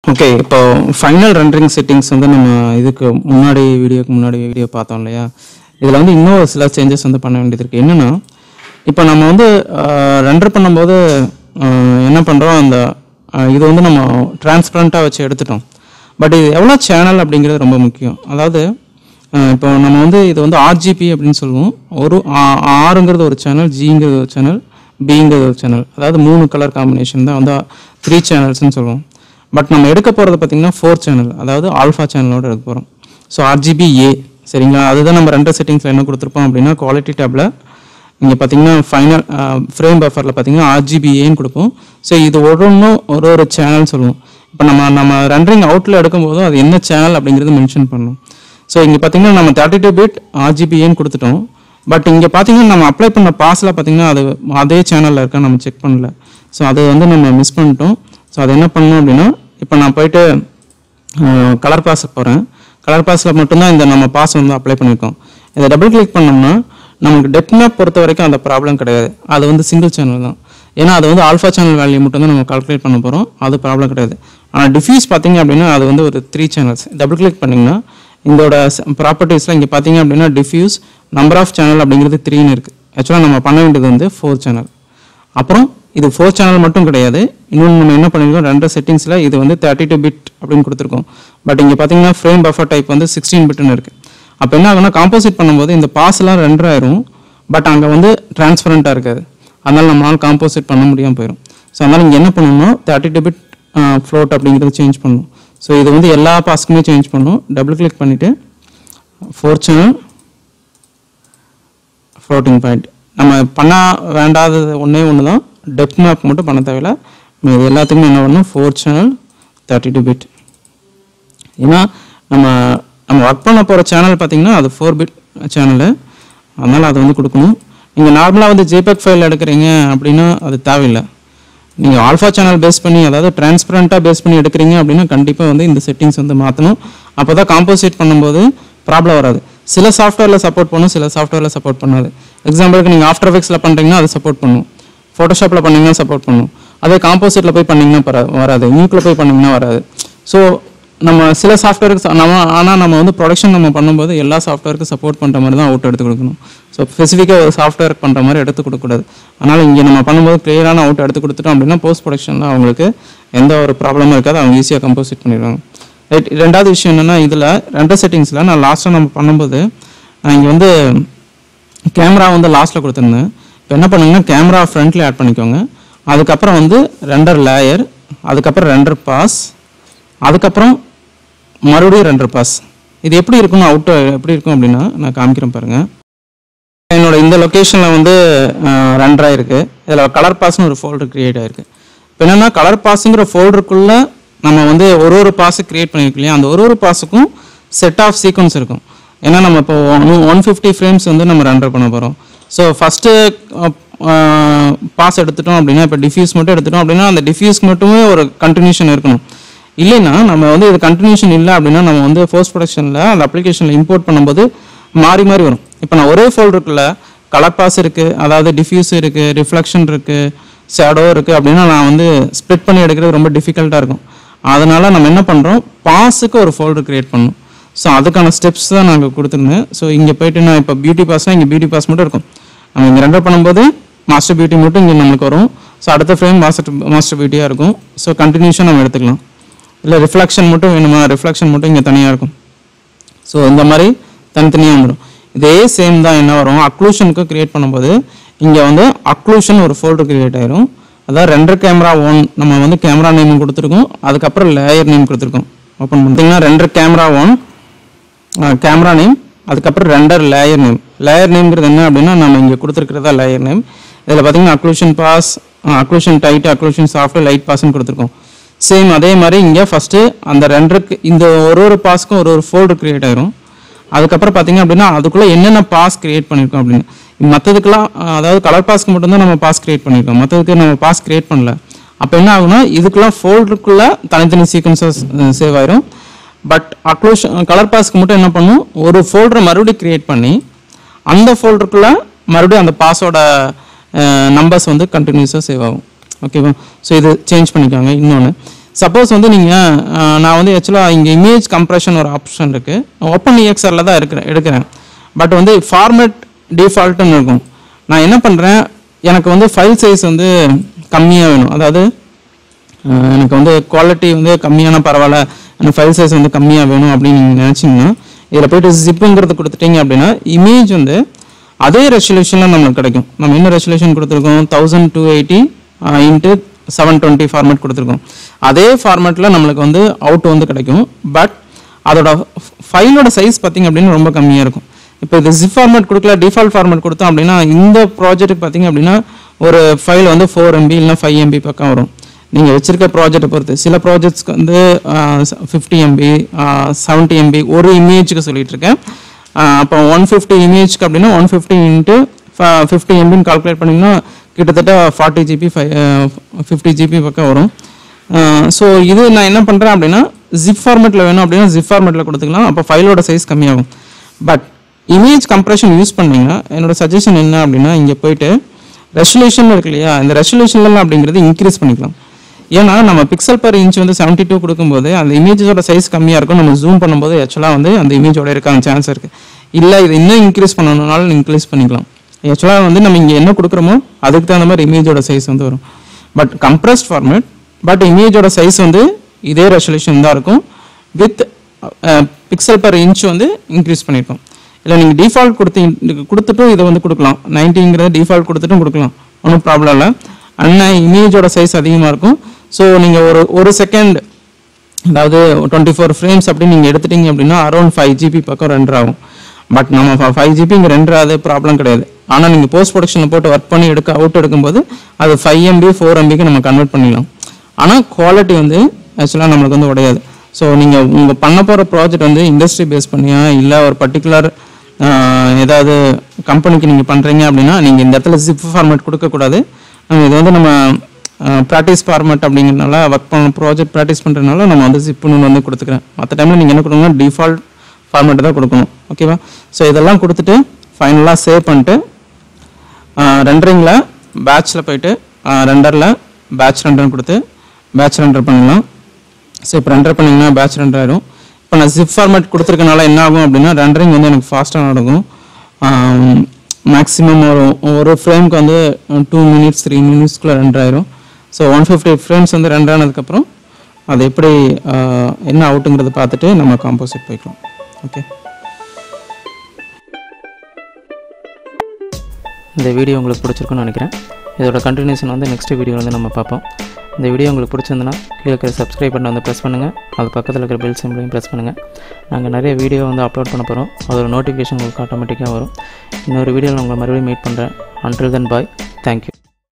okay இப்போ final rendering settings வந்து நம்ம இதுக்கு முன்னாடி வீடியோக்கு முன்னாடி வீடியோ பார்த்தோம் இல்லையா இதில் வந்து இன்னும் ஒரு சில சேஞ்சஸ் வந்து பண்ண வேண்டியது இருக்குது என்னென்னா இப்போ நம்ம வந்து ரெண்டர் பண்ணும்போது ஆஹ், என்ன பண்ணுறோம் அந்த ஆஹ், இது வந்து நம்ம டிரான்ஸ்பரண்ட்டாக வச்சு எடுத்துட்டோம் பட் இது எவ்வளோ சேனல் அப்படிங்கிறது ரொம்ப முக்கியம் அதாவது ஆஹ், இப்போ நம்ம வந்து இது வந்து ஆர்ஜிபி அப்படின்னு சொல்லுவோம் ஒரு ஆ- ஆறுங்கிறது ஒரு சேனல் ஜிங்கிறது ஒரு சேனல் பிங்கிறது ஒரு சேனல் அதாவது மூணு கலர் காம்பினேஷன் தான் வந்து த்ரீ சேனல்ஸ்னு சொல்லுவோம் பட் நம்ம எடுக்க போகிறது பார்த்தீங்கன்னா ஃபோர் சேனல் அதாவது ஆல்ஃபா சேனலோட எடுக்க போகிறோம் ஸோ ஆர்ஜிபி ஏ சரிங்களா அதுதான் நம்ம ரெண்டு செட்டிங்ஸில் என்ன கொடுத்துருப்போம் அப்படின்னா குவாலிட்டி டேப்பில் இங்கே பார்த்தீங்கன்னா ஃபைனல் ஃப்ரேம் பஃபரில் பார்த்தீங்கன்னா ஆர்ஜிபிஏன்னு கொடுப்போம் ஸோ இது ஒவ்வொன்றும் ஒரு ஒரு சேனல் சொல்லுவோம் இப்போ நம்ம நம்ம ரெண்டரிங் அவுட்டில் எடுக்கும்போதும் அது என்ன சேனல் அப்படிங்கிறது மென்ஷன் பண்ணணும் ஸோ இங்கே பார்த்தீங்கன்னா நம்ம தேர்ட்டி டூ பிட் ஆர்ஜிபிஏன்னு கொடுத்துட்டோம் பட் இங்கே பார்த்தீங்கன்னா நம்ம அப்ளை பண்ண பாஸில் பார்த்தீங்கன்னா அது அதே சேனலில் இருக்கா நம்ம செக் பண்ணல ஸோ அது வந்து நம்ம மிஸ் பண்ணிட்டோம் ஸோ அது என்ன பண்ணணும் அப்படின்னா இப்போ நான் போயிட்டு கலர் பாஸுக்கு போகிறேன் கலர் பாஸில் மட்டும்தான் இந்த நம்ம பாஸ் வந்து அப்ளை பண்ணியிருக்கோம் இதை டபுள் கிளிக் பண்ணோம்னா நமக்கு டெப் மேப் பொறுத்த வரைக்கும் அந்த ப்ராப்ளம் கிடையாது அது வந்து சிங்கிள் சேனல் தான் ஏன்னா அது வந்து ஆல்ஃபா சேனல் வேல்யூ மட்டும் தான் நம்ம கால்குலேட் பண்ண போகிறோம் அது ப்ராப்ளம் கிடையாது ஆனால் டிஃப்யூஸ் பார்த்தீங்க அப்படின்னா அது வந்து ஒரு த்ரீ சேனல்ஸ் டபுள் கிளிக் பண்ணிங்கன்னா இதோட ப்ராப்பர்ட்டிஸில் இங்கே பார்த்தீங்க அப்படின்னா டிஃப்யூஸ் நம்பர் ஆஃப் சேனல் அப்படிங்கிறது த்ரீன்னு இருக்குது ஆக்சுவலாக நம்ம பண்ண வேண்டியது வந்து ஃபோர் சேனல் அப்புறம் இது ஃபோர் சேனல் மட்டும் கிடையாது இன்னொன்று நம்ம என்ன பண்ணியிருக்கோம் ரெண்டு செட்டிங்ஸில் இது வந்து தேர்ட்டி டூ பிட் அப்படின்னு கொடுத்துருக்கோம் பட் இங்கே பார்த்தீங்கன்னா ஃப்ரேம் பஃபர் டைப் வந்து சிக்ஸ்டீன் பிட்னு இருக்குது அப்போ என்ன ஆகும்னா காம்போசிட் பண்ணும்போது இந்த பாஸ்லாம் ரெண்டர் ஆயிரும் பட் அங்கே வந்து டிரான்ஸ்பரண்ட்டாக இருக்காது அதனால் நம்மளால் காம்போசிட் பண்ண முடியாமல் போயிடும் ஸோ அதனால் இங்கே என்ன பண்ணணும்னா தேர்ட்டி டூ பிட் ஃப்ளோட் அப்படிங்கிறது சேஞ்ச் பண்ணணும் ஸோ இது வந்து எல்லா பாஸ்க்குமே சேஞ்ச் பண்ணணும் டபுள் கிளிக் பண்ணிவிட்டு ஃபோர் சேனல் ஃப்ளோட்டிங் பாயிண்ட் நம்ம பண்ண வேண்டாதது ஒன்றே ஒன்று தான் டெப் மேப் மட்டும் பண்ண தேவையில்ல இது எல்லாத்துக்குமே என்ன பண்ணணும் four channel thirty two bit ஏன்னா நம்ம நம்ம ஒர்க் பண்ண போகிற சேனல் பார்த்தீங்கன்னா அது ஃபோர் பிட் சேனலு அதனால் அதை வந்து கொடுக்கணும் நீங்கள் நார்மலாக வந்து ஜேபெக் ஃபைல் எடுக்கிறீங்க அப்படின்னா அது தேவையில்லை நீங்கள் ஆல்ஃபா சேனல் பேஸ் பண்ணி அதாவது டிரான்ஸ்பரண்ட்டாக பேஸ் பண்ணி எடுக்கிறீங்க அப்படின்னா கண்டிப்பாக வந்து இந்த செட்டிங்ஸ் வந்து மாற்றணும் அப்போ தான் காம்போசிட் பண்ணும்போது ப்ராப்ளம் வராது சில சாஃப்ட்வேரில் சப்போர்ட் பண்ணும் சில சாஃப்ட்வேரில் சப்போர்ட் பண்ணாது எக்ஸாம்பிளுக்கு நீங்கள் ஆஃப்டர் எஃபெக்ட்ஸில் பண்ணுறீங்கன்னா அது சப்போர்ட் பண்ணும் ஃபோட்டோஷாப்பில் பண்ணீங்கன்னா சப்போர்ட் பண்ணும் அதே காம்போசிட்டில் போய் பண்ணீங்கன்னா பரா- வராது நியூக்கில் போய் பண்ணீங்கன்னா வராது ஸோ நம்ம சில சாஃப்ட்வேருக்கு நம்ம ஆனால் நம்ம வந்து ப்ரொடக்ஷன் நம்ம பண்ணும்போது எல்லா சாஃப்ட்வேருக்கு சப்போர்ட் பண்ணுற மாதிரி தான் அவுட் எடுத்து கொடுக்கணும் ஸோ ஸ்பெசிஃபிக்காக ஒரு சாஃப்ட்வேர் பண்ணுற மாதிரி எடுத்து கொடுக்கக்கூடாது அதனால் இங்கே நம்ம பண்ணும்போது கிளியரான அவுட் எடுத்து கொடுத்துட்டோம் அப்படின்னா போஸ்ட் ப்ரொடக்ஷனில் அவங்களுக்கு எந்த ஒரு ப்ராப்ளமும் இருக்காது அவங்க ஈஸியாக கம்போசிட் பண்ணிடுவாங்க ரைட் ரெண்டாவது விஷயம் என்னென்னா இதில் ரெண்டு செட்டிங்ஸில் நான் லாஸ்ட்டாக நம்ம பண்ணும்போது நான் இங்கே வந்து கேமரா வந்து லாஸ்ட்டில் கொடுத்துருந்தேன் இப்போ என்ன பண்ணுங்கன்னா கேமரா ஃப்ரண்ட்டில் ஆட் பண்ணிக்கோங்க அதுக்கப்புறம் வந்து ரெண்டர் லேயர் அதுக்கப்புறம் ரெண்டர் பாஸ் அதுக்கப்புறம் மறுபடியும் ரெண்டர் பாஸ் இது எப்படி இருக்கும்னு அவுட் எப்படி இருக்கும் அப்படின்னா நான் காமிக்கிறேன் பாருங்கள் என்னோட இந்த லொக்கேஷனில் வந்து ரெண்டர் ஆயிருக்கு இதில் கலர் பாஸ்னு ஒரு ஃபோல்டர் கிரியேட் ஆயிருக்கு இப்போ என்னென்னா கலர் பாஸுங்கிற ஃபோல்டருக்குள்ளே நம்ம வந்து ஒரு ஒரு பாஸு கிரியேட் பண்ணியிருக்கோம் இல்லையா அந்த ஒரு ஒரு பாஸுக்கும் செட் ஆஃப் சீக்வன்ஸ் இருக்கும் ஏன்னா நம்ம இப்போ ஒன் ஃபிஃப்டி ஃப்ரேம்ஸ் வந்து நம்ம ரெண்டர் பண்ண போகிறோம் ஸோ ஃபஸ்ட்டு பாஸ் எடுத்துட்டோம் அப்படின்னா இப்போ டிஃப்யூஸ் மட்டும் எடுத்துட்டோம் அப்படின்னா அந்த டிஃப்யூஸ்க்கு மட்டுமே ஒரு கண்டினியூஷன் இருக்கணும் இல்லைன்னா நம்ம வந்து இது கண்டினியூஷன் இல்லை அப்படின்னா நம்ம வந்து போஸ்ட் ப்ரொடக்ஷனில் அந்த அப்ளிகேஷனில் இம்போர்ட் பண்ணும்போது மாறி மாறி வரும் இப்போ நான் ஒரே ஃபோல்டருக்குள்ள கலர் பாஸ் இருக்குது அதாவது டிஃப்யூஸ் இருக்குது ரிஃப்ளெக்ஷன் இருக்குது ஷேடோ இருக்குது அப்படின்னா நான் வந்து ஸ்ப்ளிட் பண்ணி எடுக்கிறது ரொம்ப டிஃபிகல்ட்டாக இருக்கும் அதனால் நம்ம என்ன பண்ணுறோம் பாஸுக்கு ஒரு ஃபோல்டர் க்ரியேட் பண்ணணும் ஸோ அதுக்கான ஸ்டெப்ஸ் தான் நாங்கள் கொடுத்துருந்தேன் ஸோ இங்கே போயிட்டு நான் இப்போ பியூட்டி பாஸ்னால் இங்கே பியூட்டி பாஸ் மட்டும் இருக்கும் நம்ம இங்கே ரெண்டர் பண்ணும்போது மாஸ்டர் பியூட்டி மட்டும் இங்கே நம்மளுக்கு வரும் ஸோ அடுத்த ஃப்ரேம் மாஸ்டர் மாஸ்டர் பியூட்டியாக இருக்கும் ஸோ கண்டினியூஷன் நம்ம எடுத்துக்கலாம் இல்லை ரிஃப்ளெக்ஷன் மட்டும் வேணுமா ரிஃப்ளெக்ஷன் மட்டும் இங்கே தனியாக இருக்கும் ஸோ இந்த மாதிரி தனித்தனியாக வந்துடும் இதே சேம் தான் என்ன வரும் அக்ளூஷனுக்கு கிரியேட் பண்ணும்போது இங்கே வந்து அக்ளூஷன் ஒரு ஃபோல்டர் கிரியேட் ஆயிரும் அதாவது ரெண்டர் கேமரா ஒன் நம்ம வந்து கேமரா நேம் கொடுத்துருக்கோம் அதுக்கப்புறம் லேயர் நேம் கொடுத்துருக்கோம் ஓப்பன் பண்ணிட்டீங்கன்னா render camera one camera name அதுக்கப்புறம் ரெண்டர் லேயர் நேம் லேயர் நேம்ங்கிறது என்ன அப்படின்னா நம்ம இங்கே கொடுத்துருக்கிறதா லேயர் நேம் இதில் பார்த்தீங்கன்னா occlusion pass occlusion tight occlusion soft light பாஸ்ன்னு கொடுத்துருக்கோம் சேம் அதே மாதிரி இங்கே ஃபஸ்ட்டு அந்த ரெண்டருக்கு இந்த ஒரு ஒரு பாஸ்க்கும் ஒரு ஒரு ஃபோல்டர் கிரியேட் ஆயிரும் அதுக்கப்புறம் பார்த்தீங்க அப்படின்னா அதுக்குள்ளே என்னென்ன பாஸ் கிரியேட் பண்ணியிருக்கோம் அப்படின்னு மற்றதுக்கெல்லாம் அதாவது கலர் பாஸ்க்கு மட்டும்தான் நம்ம பாஸ் கிரியேட் பண்ணியிருக்கோம் மற்றதுக்கு நம்ம பாஸ் கிரியேட் பண்ணல அப்போ என்ன ஆகும்னா இதுக்கெல்லாம் ஃபோல்டருக்குள்ளே தனித்தனி சீக்வன்சஸ் சேவ் ஆயிரும் பட் அக்ளோஷன் கலர் பாஸ்க்கு மட்டும் என்ன பண்ணும் ஒரு ஃபோல்டரை மறுபடியும் கிரியேட் பண்ணி அந்த ஃபோல்டருக்குள்ளே மறுபடியும் அந்த பாஸோட நம்பர்ஸ் வந்து கண்டினியூஸாக சேவ் ஆகும் ஓகேவா ஸோ இது சேஞ்ச் பண்ணிக்கோங்க இன்னொன்று சப்போஸ் வந்து நீங்கள் நான் வந்து ஆக்சுவலாக இங்கே இமேஜ் கம்ப்ரெஷன் ஒரு ஆப்ஷன் இருக்குது ஓப்பன் இஎக்ஸ்ஆரில் தான் இருக்கிறேன் எடுக்கிறேன் பட் வந்து ஃபார்மேட் டிஃபால்ட்டுன்னு இருக்கும் நான் என்ன பண்ணுறேன் எனக்கு வந்து ஃபைல் சைஸ் வந்து கம்மியாக வேணும் அதாவது அஹ், எனக்கு வந்து குவாலிட்டி வந்து கம்மியான பரவாயில்ல எனக்கு ஃபைல் சைஸ் வந்து கம்மியாக வேணும் அப்படின்னு நீங்கள் நினச்சிங்கன்னா இதில் போயிட்டு ஜிப்புங்கிறது கொடுத்துட்டீங்க அப்படின்னா இமேஜ் வந்து அதே ரெசல்யூஷனில் நம்மளுக்கு கிடைக்கும் நம்ம என்ன ரெசல்யூஷன் கொடுத்துருக்கோம் thousand two eighty into seven twenty format கொடுத்துருக்கோம் அதே ஃபார்மேட்டில் நம்மளுக்கு வந்து அவுட் வந்து கிடைக்கும் பட் அதோட ஃபைலோட சைஸ் பார்த்தீங்க அப்படின்னு ரொம்ப கம்மியாக இருக்கும் இப்போ இது ஜிப் ஃபார்மேட் கொடுக்கல டிஃபால்ட் ஃபார்மேட் கொடுத்தோம் அப்படின்னா இந்த ப்ராஜெக்ட் பார்த்தீங்க அப்படின்னா ஒரு ஃபைல் வந்து ஃபோர் எம்பி இல்லைனா ஃபைவ் எம்பி பக்கம் வரும் நீங்கள் வச்சிருக்க ப்ராஜெக்ட்டை பொறுத்து சில ப்ராஜெக்ட்ஸ்க்கு வந்து ஃபிஃப்டி எம்பி செவன்ட்டி எம்பி ஒரு இமேஜுக்கு சொல்லிட்டு இருக்கேன் ஆஹ் அப்போ ஒன் ஃபிஃப்டி இமேஜ்க்கு அப்படின்னா ஒன் ஃபிஃப்டி இன்ட்டு ஃபிஃப்டி எம்பின்னு கால்குலேட் பண்ணிங்கன்னா கிட்டத்தட்ட forty GB five fifty GB பக்கம் வரும் ஸோ இது நான் என்ன பண்ணுறேன் அப்படின்னா ஜிப் ஃபார்மேட்டில் வேணும் அப்படின்னா ஜிப் ஃபார்மேட்டில் கொடுத்துக்கலாம் அப்போ ஃபைலோட சைஸ் கம்மியாகும் பட் இமேஜ் கம்ப்ரெஷன் யூஸ் பண்ணீங்கன்னா என்னோட சஜஷன் என்ன அப்படின்னா இங்கே போயிட்டு ரெசல்யூஷன் இருக்கு இல்லையா இந்த ரெசல்யூஷன்லாம் அப்படிங்கிறது இன்க்ரீஸ் பண்ணிக்கலாம் ஏன்னா நம்ம பிக்சல் பர் இன்ச் வந்து செவன்ட்டி டூ கொடுக்கும்போது அந்த இமேஜோட சைஸ் கம்மியாக இருக்கும் நம்ம ஜூம் பண்ணும்போது ஆக்சுவலாக வந்து அந்த இமேஜோட இருக்காங்க சான்ஸ் இருக்குது இல்லை இது இன்னும் இன்க்ரீஸ் பண்ணணும்னாலும் இன்க்ரீஸ் பண்ணிக்கலாம் ஆக்சுவலாக வந்து நம்ம இங்கே என்ன கொடுக்குறோமோ அதுக்கு தகுந்த மாதிரி இமேஜோட சைஸ் வந்து வரும் பட் கம்ப்ரஸ்ட் ஃபார்மேட் பட் இமேஜோட சைஸ் வந்து இதே ரெசல்யூஷன் தான் இருக்கும் வித் பிக்சல் பர் இன்ச் வந்து இன்க்ரீஸ் பண்ணியிருக்கோம் இல்லை நீங்கள் டிஃபால்ட் கொடுத்து கொடுத்துட்டும் இதை வந்து கொடுக்கலாம் நைன்ட்டிங்கிறத டிஃபால்ட் கொடுத்துட்டும் கொடுக்கலாம் ஒன்றும் ப்ராப்ளம் இல்லை ஆனால் இமேஜோட சைஸ் அதிகமாக இருக்கும் ஸோ நீங்கள் ஒரு ஒரு செகண்ட் அதாவது டுவெண்ட்டி ஃபோர் ஃப்ரேம்ஸ் அப்படின்னு நீங்கள் எடுத்துட்டீங்க அப்படின்னா அரௌண்ட் ஃபைவ் ஜிபி பக்கம் ரெண்டர் ஆகும் பட் நம்ம ஃபைவ் ஜிபி இங்கே ரெண்டர் ஆகுது ப்ராப்ளம் கிடையாது ஆனால் நீங்கள் போஸ்ட் ப்ரொடக்ஷனில் போட்டு ஒர்க் பண்ணி எடுக்க அவுட் எடுக்கும்போது அது ஃபைவ் எம்பி ஃபோர் எம்பிக்கு நம்ம கன்வெர்ட் பண்ணிடலாம் ஆனால் குவாலிட்டி வந்து ஆக்சுவலாக நம்மளுக்கு வந்து உடையாது ஸோ நீங்கள் உங்கள் பண்ண போகிற ப்ராஜெக்ட் வந்து இண்டஸ்ட்ரி பேஸ் பண்ணியா இல்லை ஒரு பர்டிகுலர் ஏதாவது கம்பெனிக்கு நீங்கள் பண்ணுறீங்க அப்படின்னா நீங்கள் இந்த இடத்துல ஜிப் ஃபார்மேட் கொடுக்கக்கூடாது நம்ம இது வந்து நம்ம ப்ராக்டிஸ் ஃபார்மேட் அப்படிங்கிறனால ஒர்க் பண்ண ப்ராஜெக்ட் ப்ராக்டிஸ் பண்ணுறதுனால நம்ம வந்து ஜிப்புன்னு வந்து கொடுத்துக்கிறேன் மற்ற டைமில் நீங்கள் என்ன கொடுக்கணும் டிஃபால்ட் ஃபார்மேட் தான் கொடுக்கணும் ஓகேவா ஸோ இதெல்லாம் கொடுத்துட்டு ஃபைனலாக சேவ் பண்ணிட்டு ரெண்டரிங்கில் பேட்சில் போயிட்டு ரெண்டரில் பேட்ச் ரெண்டர் கொடுத்து பேட்ச் ரெண்டர் பண்ணலாம் ஸோ இப்போ ரெண்டர் பண்ணிங்கன்னா பேட்ச் ரெண்டர் ஆயிடும் இப்போ நான் ஜிப் ஃபார்மேட் கொடுத்துருக்கனால என்ன ஆகும் அப்படின்னா ரெண்டரிங் வந்து எனக்கு ஃபாஸ்ட்டாக நடக்கும் மேக்ஸிமம் ஒரு ஒரு ஃப்ரேம்க்கு வந்து டூ மினிட்ஸ் த்ரீ மினிட்ஸ்க்குள்ளே ரெண்டர் ஆயிரும் ஸோ ஒன் ஃபிஃப்டி ஃப்ரேம்ஸ் வந்து ரெண்டர் ஆனதுக்கப்புறம் அது எப்படி ஆஹ், என்ன அவுட்டுங்கிறத பார்த்துட்டு நம்ம காம்போசிட் போய்க்கலாம் ஓகே இந்த வீடியோ உங்களுக்கு பிடிச்சிருக்குன்னு நினைக்கிறேன் இதோட கண்டினியூஷன் வந்து நெக்ஸ்ட் வீடியோ வந்து நம்ம பார்ப்போம் இந்த வீடியோ உங்களுக்கு பிடிச்சிருந்துன்னா கீழே இருக்கிற சப்ஸ்கிரைப் பட்டன் வந்து ப்ரெஸ் பண்ணுங்கள் அது பக்கத்தில் இருக்கிற பெல் சிம்பிளையும் ப்ரெஸ் பண்ணுங்கள் நாங்கள் நிறைய வீடியோ வந்து அப்லோட் பண்ண போகிறோம் அதோட நோட்டிஃபிகேஷன் உங்களுக்கு ஆட்டோமேட்டிக்காக வரும் இன்னொரு வீடியோவில் உங்களை மறுபடியும் மீட் பண்ணுறேன் அன்டில் தென் பாய் தேங்க்யூ